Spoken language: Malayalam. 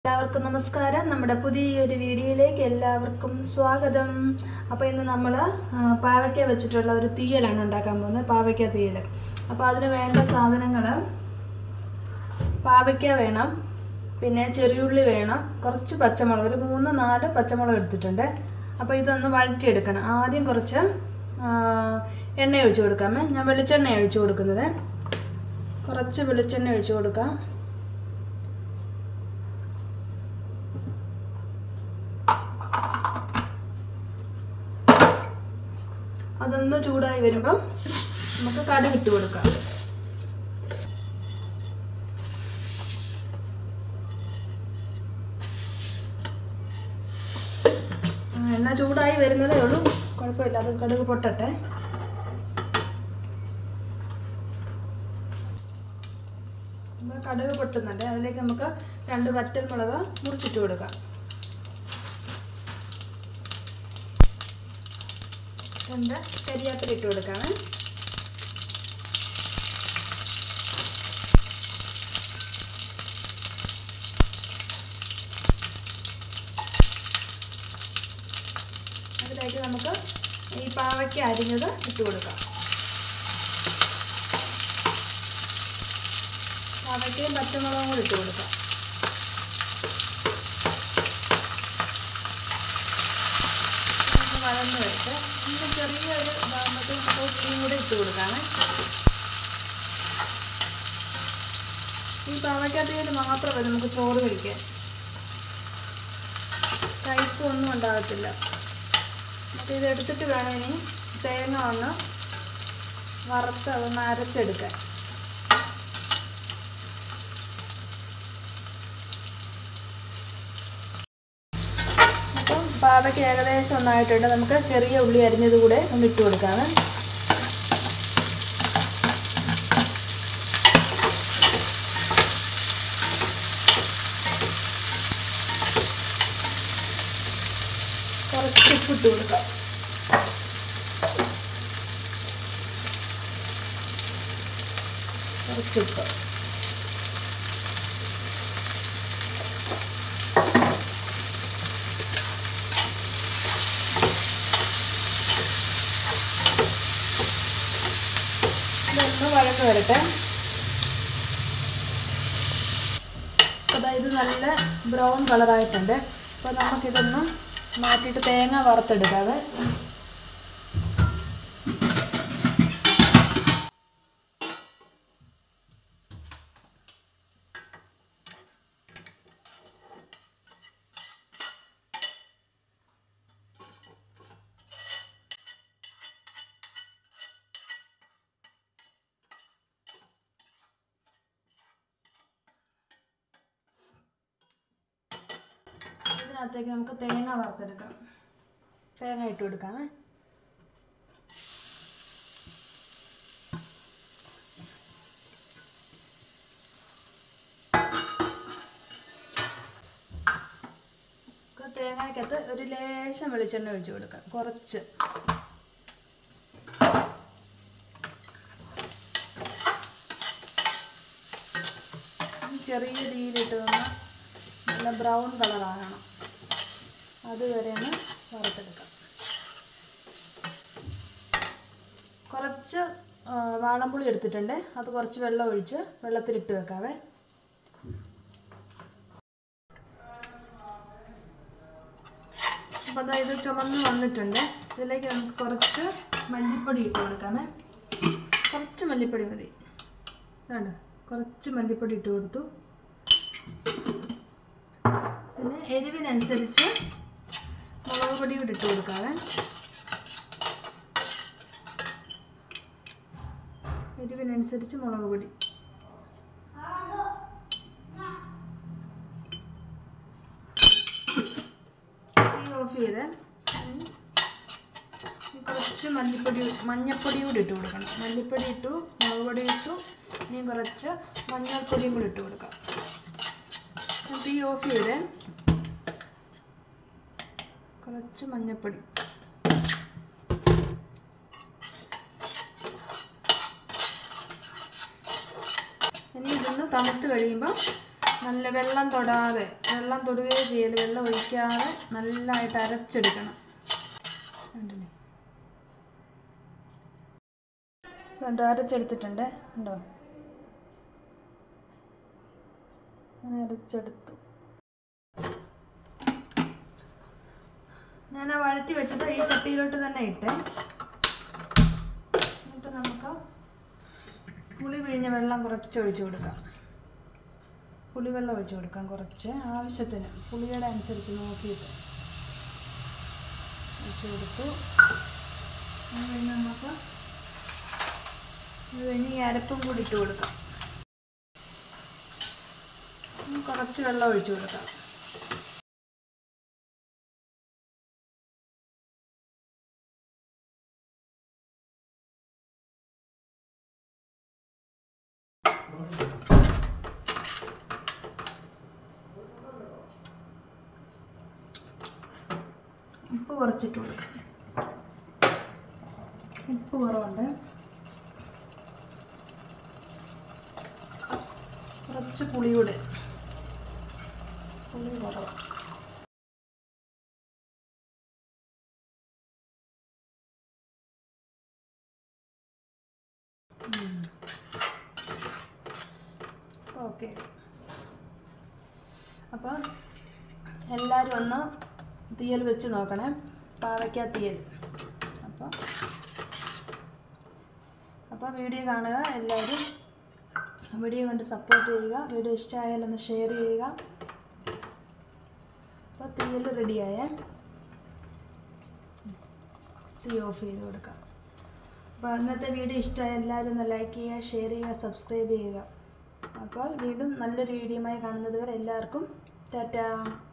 എല്ലാവർക്കും നമസ്കാരം നമ്മുടെ പുതിയൊരു വീഡിയോയിലേക്ക് എല്ലാവർക്കും സ്വാഗതം അപ്പോൾ ഇന്ന് നമ്മൾ പാവയ്ക്ക വെച്ചിട്ടുള്ള ഒരു തീയലാണ് ഉണ്ടാക്കാൻ പോകുന്നത് പാവയ്ക്ക തീയൽ അപ്പോൾ അതിന് വേണ്ട സാധനങ്ങൾ പാവയ്ക്ക വേണം പിന്നെ ചെറിയുള്ളി വേണം കുറച്ച് പച്ചമുളക് ഒരു മൂന്ന് നാല് പച്ചമുളക് എടുത്തിട്ടുണ്ട് അപ്പോൾ ഇതൊന്ന് വഴറ്റിയെടുക്കണം ആദ്യം കുറച്ച് ആ, എണ്ണ ഒഴിച്ച് കൊടുക്കാമേ ഞാൻ വെളിച്ചെണ്ണ ഒഴിച്ച് കൊടുക്കുന്നത് കുറച്ച് വെളിച്ചെണ്ണ ഒഴിച്ച് കൊടുക്കാം അതൊന്ന് ചൂടായി വരുമ്പം നമുക്ക് കടുക് ഇട്ട് കൊടുക്കാം ആ, എണ്ണ ചൂടായി വരുന്നതേ ഉള്ളൂ കുഴപ്പമില്ല അത് കടുക് പൊട്ടട്ടെ നമ്മൾ കടുക് പൊട്ടുന്നുണ്ട് അതിലേക്ക് നമുക്ക് രണ്ട് വറ്റൽ മുളക് മുറിച്ചിട്ട് കൊടുക്കാം രണ്ട് കരിയാപ്പില ഇട്ട് കൊടുക്കാമേ അതിലേക്ക് നമുക്ക് ഈ പാവയ്ക്ക അരിഞ്ഞത് ഇട്ട് കൊടുക്കാം പാവയ്ക്കയും പച്ചമുളകും കൂടി ഇട്ട് കൊടുക്കാം ഒന്ന് വഴന്ന് വെച്ച് ഇന്ന് ചെറിയൊരു ഇതാകുമ്പോഴത്തേക്കും നമുക്ക് ഉള്ളിയും കൂടെ ഇട്ട് കൊടുക്കാമേ ഈ പാവയ്ക്കകത്തേൽ മാത്രമേ നമുക്ക് ചോറ് കഴിക്കാൻ കയ്പ് ഒന്നും ഉണ്ടാകത്തില്ല നമുക്ക് ഇത് എടുത്തിട്ട് വേണം ഇനി തേങ്ങ ഒന്ന് വറുത്ത് അതൊന്ന് അരച്ചെടുക്കാൻ അപ്പം പാവയ്ക്ക് ഏകദേശം ഒന്നായിട്ടുണ്ട് നമുക്ക് ചെറിയ ഉള്ളി അരിഞ്ഞത് കൂടെ ഒന്ന് ഇട്ട് കൊടുക്കാമേ കുറച്ച് ഉപ്പിട്ട് കൊടുക്കാം കുറച്ച് ഉപ്പ് ഇതൊന്ന് വഴക്ക് വരട്ടെ അതായത് നല്ല ബ്രൗൺ കളറായിട്ടുണ്ട് അപ്പോൾ നമുക്കിതൊന്ന് മാറ്റിയിട്ട് തേങ്ങ വറുത്തെടുക്കാതെ ഇതിനകത്തേക്ക് നമുക്ക് തേങ്ങ വറുത്തെടുക്കാം തേങ്ങ ഇട്ട് കൊടുക്കാമേ നമുക്ക് തേങ്ങയ്ക്കകത്ത് ഒരു ലേശം വെളിച്ചെണ്ണ ഒഴിച്ച് കൊടുക്കാം കുറച്ച് ചെറിയ തീയിലിട്ട് തന്നാൽ നല്ല ബ്രൗൺ കളറാകണം അതുവരെ ഒന്ന് വറുത്തെടുക്കാം കുറച്ച് ആ, വാളംപുളി എടുത്തിട്ടുണ്ട് അത് കുറച്ച് വെള്ളം ഒഴിച്ച് വെള്ളത്തിലിട്ട് വെക്കാവേ അപ്പോൾ അതായത് ചുമന്ന് വന്നിട്ടുണ്ട് ഇതിലേക്ക് നമുക്ക് കുറച്ച് മല്ലിപ്പൊടി ഇട്ട് കൊടുക്കാമേ കുറച്ച് മല്ലിപ്പൊടി മതി ഇതാണ് കുറച്ച് മല്ലിപ്പൊടി ഇട്ട് കൊടുത്തു പിന്നെ എരിവിനനുസരിച്ച് മുളക് പൊടി കൂടി ഇട്ട് കൊടുക്കാവേ എരിവിനനുസരിച്ച് മുളക് പൊടി തീ ഓഫ് ചെയ്ത് ഇനി കുറച്ച് മല്ലിപ്പൊടി മഞ്ഞൾപ്പൊടി കൂടി ഇട്ട് കൊടുക്കണം മല്ലിപ്പൊടി ഇട്ടു മുളക് പൊടി ഇട്ടു ഇനി കുറച്ച് മഞ്ഞൾപ്പൊടിയും കൂടി ഇട്ട് കൊടുക്കാം തീ ഓഫ് ചെയ്ത് കുറച്ച് മഞ്ഞൾപ്പൊടി ഇനി ഇതൊന്ന് തണുത്ത് കഴിയുമ്പോൾ നല്ല വെള്ളം തൊടാതെ വെള്ളം തൊടുകയോ ചെയ്യരുത് വെള്ളം ഒഴിക്കാതെ നല്ലതായിട്ട് അരച്ചെടുക്കണം കണ്ടില്ലേ കണ്ടോ അരച്ചെടുത്തിട്ടുണ്ട് ഉണ്ടോ അങ്ങനെ അരച്ചെടുത്തു ഞാൻ ആ വഴറ്റി വെച്ചത് ഈ ചട്ടിയിലോട്ട് തന്നെ ഇട്ട് എന്നിട്ട് നമുക്ക് പുളി പിഴിഞ്ഞ വെള്ളം കുറച്ച് ഒഴിച്ചു കൊടുക്കാം പുളിവെള്ളം ഒഴിച്ചു കൊടുക്കാം കുറച്ച് ആവശ്യത്തിന് പുളിയുടെ അനുസരിച്ച് നോക്കിയിട്ട് ഒഴിച്ചു കൊടുത്തു അത് കഴിഞ്ഞ് നമുക്ക് അത് കഴിഞ്ഞ് ഈ അരപ്പും കൂടി ഇട്ട് കൊടുക്കാം ഇനി കുറച്ച് വെള്ളം ഒഴിച്ചു കൊടുക്കാം ഉപ്പ് കുറച്ചിട്ട് കൊടുക്കാം ഉപ്പ് കുറവുണ്ട് കുറച്ച് പുളിയൂടെ പുളി കുറവ് ഓക്കെ അപ്പോൾ എല്ലാവരും ഒന്ന് തീയൽ വെച്ച് നോക്കണേ പാവയ്ക്ക തീയൽ അപ്പോൾ അപ്പോൾ വീഡിയോ കാണുക എല്ലാവരും വീഡിയോ കണ്ട് സപ്പോർട്ട് ചെയ്യുക വീഡിയോ ഇഷ്ടമായാൽ ഒന്ന് ഷെയർ ചെയ്യുക അപ്പോൾ തീയൽ റെഡിയായേ തീ ഓഫ് ചെയ്ത് കൊടുക്കാം അപ്പോൾ ഇന്നത്തെ വീഡിയോ ഇഷ്ടമായ എല്ലാവരും ഒന്ന് ലൈക്ക് ചെയ്യുക ഷെയർ ചെയ്യുക സബ്സ്ക്രൈബ് ചെയ്യുക അപ്പോൾ വീണ്ടും നല്ലൊരു വീഡിയോയുമായി കാണുന്നത് വരെ എല്ലാവർക്കും ടാറ്റാ